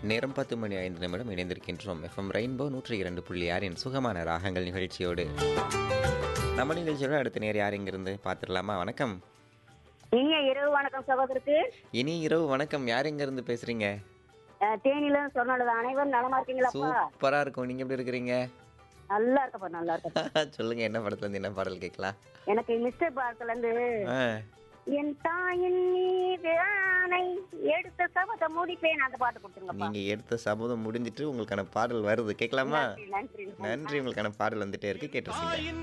நேரம் பத்து மணி ஐந்து நிமிடம் இணைந்திருக்கின்றோம் எஃப்எம் ரெயின்போ நூற்றி இரண்டு புள்ளி ஆறின் சுகமான ராகங்கள் நிகழ்ச்சியோடு நம்ம நிகழ்ச்சியோட அடுத்த நேர் யார் இங்கிருந்து பார்த்துடலாமா வணக்கம் இனிய இரவு வணக்கம் சகோதரருக்கு இனி இரவு வணக்கம் யார் இருந்து பேசுறீங்க அஹ், தேனியில சொன்னது அனைவரும் நலமா இருக்கீங்களாப்பா சூப்பரா இருக்கும் நீங்க எப்படி இருக்கிறீங்க நல்லா இருக்கப்பா நல்லா இருக்கப்பா சொல்லுங்க என்ன படத்துல இருந்து என்ன பாடல் கேட்கலாம் எனக்கு மிஸ்டர் பாரத்ல இருந்து ஆ, என் தாயின் மீது ஆணை எடுத்த சபத முடிப்பேன் அந்த பாட்டு கொடுத்துருங்கப்பா நீங்க எடுத்த சபதம் முடிஞ்சிட்டு உங்களுக்கான பாடல் வருது கேட்கலாமா நன்றி நன்றி நன்றி உங்களுக்கான பாடல் வந்துட்டே இருக்கு கேட்டு